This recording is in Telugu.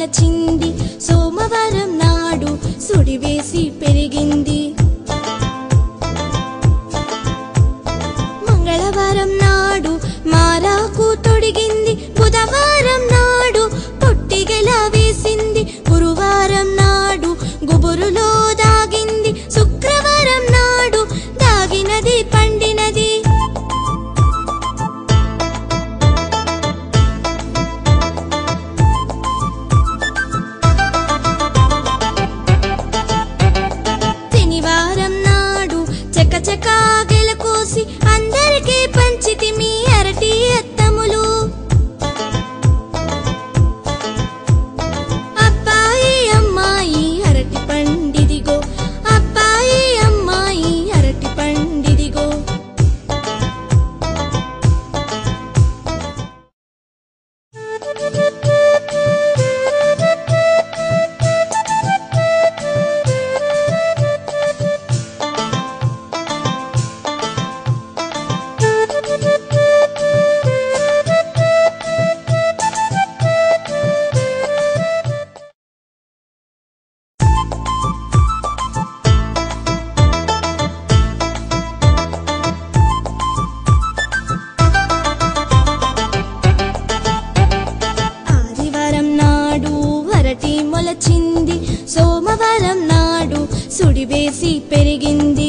మొలచింది సోమవారం నాడు సుడివేసి పెరిగింది మంగళవారం నాడు మారాకు తొడిగింది బుధవారం నాడు పొట్టిగెల వేసింది గురువారం నాడు గుబురులో దాగింది శుక్రవారం నాడు దాగినది పండినది శనివారం నాడు చకచక గెలకోసి అందరికీ పంచితి మీ అరటి అత్తములు అబ్బాయి అమ్మాయి అరటి పండిదిగో అబ్బాయి అమ్మాయి అరటి పండిదిగో ఆదివారం నాడు అరటి మొలచింది సోమవారం నాడు సుడివేసి పెరిగింది